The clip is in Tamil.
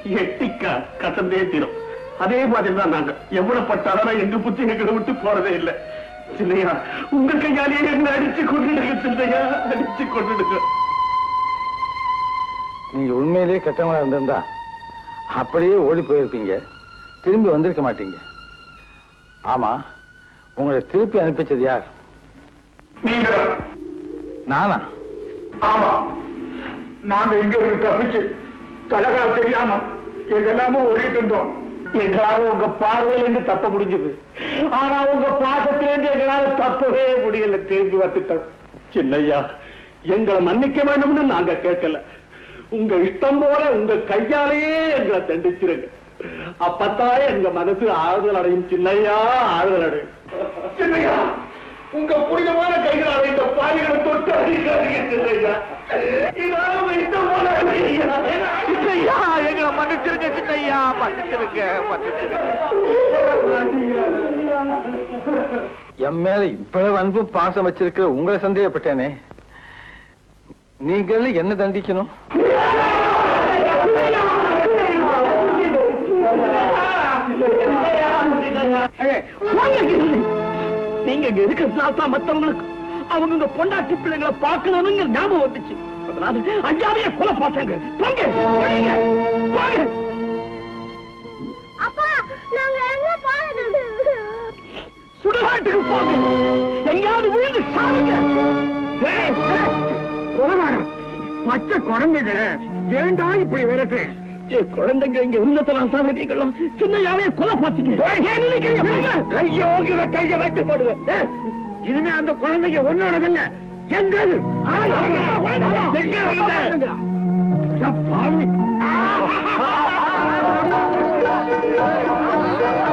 எட்டிக்கா கசந்தே தீரும் அதே மாதிரி தான் நாங்க எவ்வளவு பட்டாலும் எங்க புத்தி எங்களை விட்டு போறதே இல்ல சின்னையா உங்க கையாலேயே என்ன அடிச்சு கொண்டுடுங்க சின்னையா அடிச்சு கொண்டுடுங்க நீங்க உண்மையிலேயே கெட்டவங்களா இருந்திருந்தா அப்படியே ஓடி போயிருப்பீங்க திரும்பி வந்திருக்க மாட்டீங்க ஆமா உங்களை திருப்பி அனுப்பிச்சது யார் நீங்க நானா ஆமா நாங்க இங்க இருந்து தப்பிச்சு கலகா தெரியாம எங்கெல்லாமோ ஓடிட்டு இருந்தோம் எங்களால உங்க பார்வையில இருந்து தப்ப முடிஞ்சது ஆனா உங்க பாசத்திலிருந்து எங்களால தப்பவே முடியல திரும்பி வந்துட்டோம் சின்னையா எங்களை மன்னிக்க வேண்டும்னு நாங்க கேட்கல உங்க இஷ்டம் போல உங்க கையாலேயே எங்களை தண்டிச்சிருங்க அப்பத்தான் எங்க மனசு ஆறுதல் அடையும் சின்னையா ஆறுதல் அடையும் சின்னையா உங்க புனிதமான கைகளால் இந்த பாவிகளை தொட்டு அடிக்காதீங்க சின்னையா இதால உங்க இஷ்டம் போல ஐயா. சின்னையா எங்களை மன்னிச்சிருங்க சின்னையா மன்னிச்சிருங்க என் மேல இவ்வளவு அன்பு பாசம் வச்சிருக்கிற உங்களை சந்தேகப்பட்டேனே நீங்கள் என்ன தண்டிக்கணும் நீங்க இங்க இருக்கிறதுனால தான் மத்தவங்களுக்கு அவங்க உங்க பொண்டாட்டி பிள்ளைங்களை பார்க்கணும்னு ஞாபகம் வந்துச்சு அதனால அஞ்சாவைய கொலை பார்த்தாங்க போங்க போங்க, போங்க அப்பா நாங்க எங்க போறது சுடுகாட்டுக்கு போங்க எங்கேயாவது விழுந்து சாவுங்க ஏய், ஏய், கொலைகாரம். பச்சை குழந்தைங்க ஏண்டா இப்படி விரட்டு குழந்தைங்க இங்க உள்ளத்தெல்லாம் சாதிக்கலாம் சின்ன யாரைய கொலை பார்த்தீங்க ஐயோ இவ கைய வைத்து போடுவேன் ஏய், இனிமே அந்த குழந்தைங்க ஒன்னோட இல்ல எங்க அது? எங்க அது? பாவி.